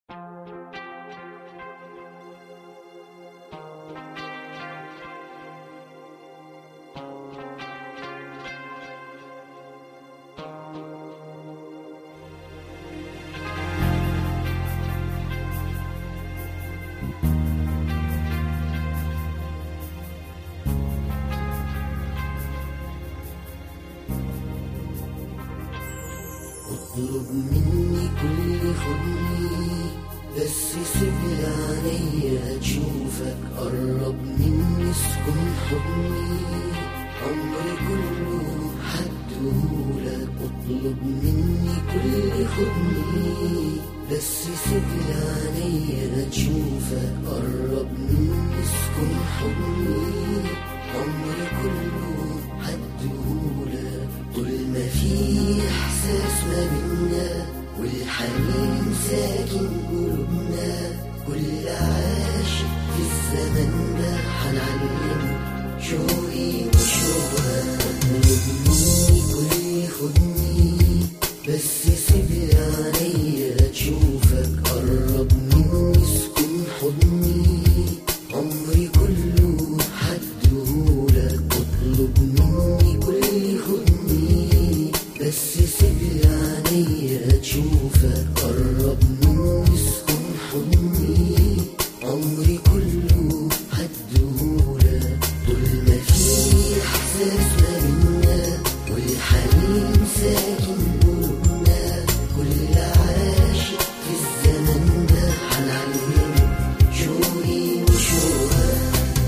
اطلب مني كل خدني بس سيبلي عليا اشوفك قرب مني اسكن حضني عمري كله حدهولك اطلب مني كل خدني بس سيبلي عليا اشوفك قرب مني اسكن حضني عمري كله حدهولك طول ما في احساس ما بينا والحنين ساكن قلوبنا كل عاشق في الزمن ده هنعلمه شوقي وشوقك اطلب مني كل خدني بس سيبلي عليا تشوفك قرب مني اسكن حضني عمري كله حدهولك اطلب مني كل خدني بس سيبلي عليا تشوفك قرب مني اسكن حضني عمري كله حدهولك طول ما في احساس ما بينا والحنين ساكن قلوبنا كل عاشق في الزمن ده هنعلمه شوقي وشوقك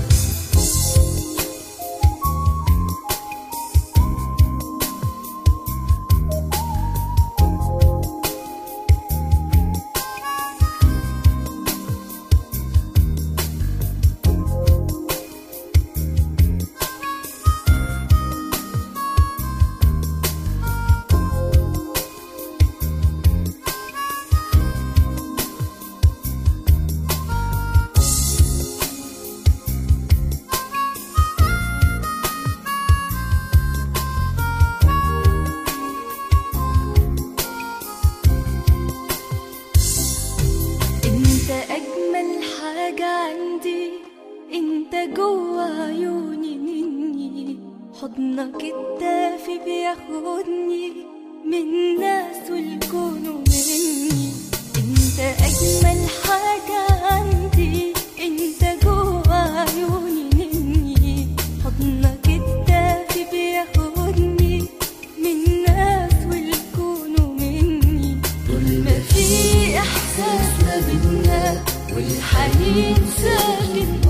انت اجمل حاجة عندي انت جوا عيوني مني حضنك الدافي بياخدني من ناس والكون ومني انت اجمل حاجة عندي انت جوا عيوني مني حضنك الدافي بياخدني من ناس والكون ومني طول ما في احساس ما بينا والحنين حنين ساكن